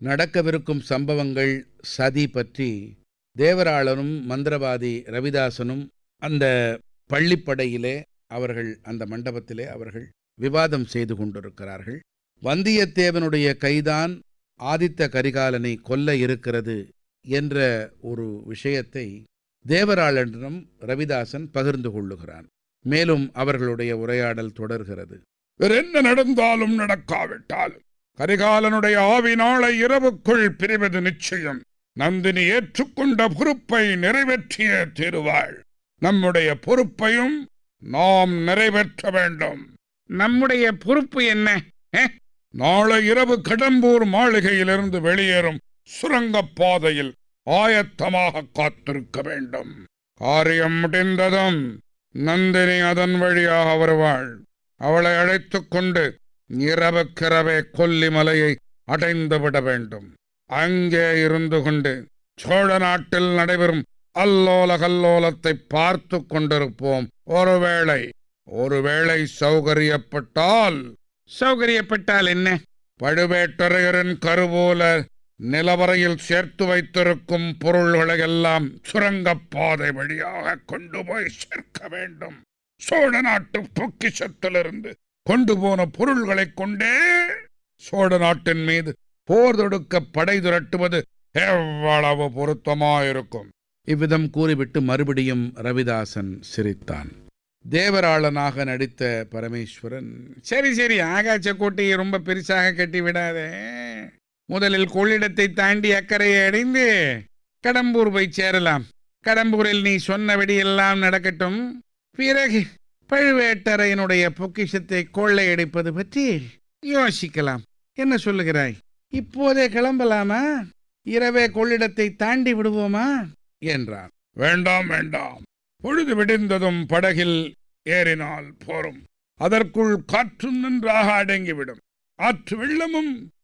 நடக்கவிருக்கும் சம்பவங்கள் சதி பற்றி தேவராளனும் மந்திரவாதி ரவிதாசனும் அந்த பள்ளிப்படையிலே அவர்கள் அந்த மண்டபத்திலே அவர்கள் விவாதம் செய்து கொண்டிருக்கிறார்கள் வந்தியத்தேவனுடைய கைதான் ஆதித்த கரிகாலனை கொல்ல இருக்கிறது என்ற ஒரு விஷயத்தை தேவராளனிடம் ரவிதாசன் பகிர்ந்து கொள்ளுகிறான் மேலும் அவர்களுடைய உரையாடல் தொடர்கிறது வேற என்ன நடந்தாலும் நடக்காவிட்டாலும் கரிகாலனுடைய ஆவி நாளை இரவுக்குள் பிரிவது நிச்சயம் நந்தினி ஏற்றுக்கொண்ட பொறுப்பை நிறைவேற்றிய தீருவாள் நம்முடைய பொறுப்பையும் நாம் நிறைவேற்ற வேண்டும் நம்முடைய பொறுப்பு என்ன நாளை இரவு கடம்பூர் மாளிகையிலிருந்து வெளியேறும் சுரங்கப் பாதையில் ஆயத்தமாக காத்திருக்க வேண்டும் காரியம் முடிந்ததும் நந்தினி அதன் வழியாக வருவாள் அவளை அழைத்துக் கொண்டு இரவுக்கிரவே கொல்லிமலையை அடைந்து விட வேண்டும் அங்கே இருந்து கொண்டு சோழ நாட்டில் நடைபெறும் அல்லோல கல்லோலத்தை பார்த்து கொண்டிருப்போம் ஒருவேளை ஒருவேளை சௌகரியப்பட்டால் சௌகரியப்பட்டால் என்ன பழுவேட்டரையரின் கருவூல நிலவரையில் சேர்த்து வைத்திருக்கும் பொருள்களை எல்லாம் சுரங்கப்பாதை வழியாக கொண்டு போய் சேர்க்க வேண்டும் சோழ நாட்டு பொக்கிஷத்திலிருந்து கொண்டு போன பொருள்களைக் கொண்டே சோழ நாட்டின் மீது போர் தொடுக்க படை திரட்டுவது எவ்வளவு பொருத்தமாயிருக்கும் இவ்விதம் கூறிவிட்டு மறுபடியும் ரவிதாசன் சிரித்தான் தேவராளனாக நடித்த பரமேஸ்வரன் சரி சரி ஆகாச்ச கோட்டையை ரொம்ப பெருசாக கட்டி விடாதே முதலில் கொள்ளிடத்தை தாண்டி அக்கறையை அடைந்து கடம்பூர் போய் சேரலாம் கடம்பூரில் நீ சொன்னபடி எல்லாம் நடக்கட்டும் பிறகு பழுவேட்டரையனுடைய பொக்கிஷத்தை கொள்ளையடிப்பது பற்றி யோசிக்கலாம் என்ன சொல்லுகிறாய் இப்போதே கிளம்பலாமா இரவே கொள்ளிடத்தை தாண்டி விடுவோமா என்றான் வேண்டாம் வேண்டாம் பொழுது விடிந்ததும் படகில் ஏறினால் போரும் அதற்குள் காற்றும் நன்றாக அடங்கிவிடும் ஆற்று வெள்ளமும்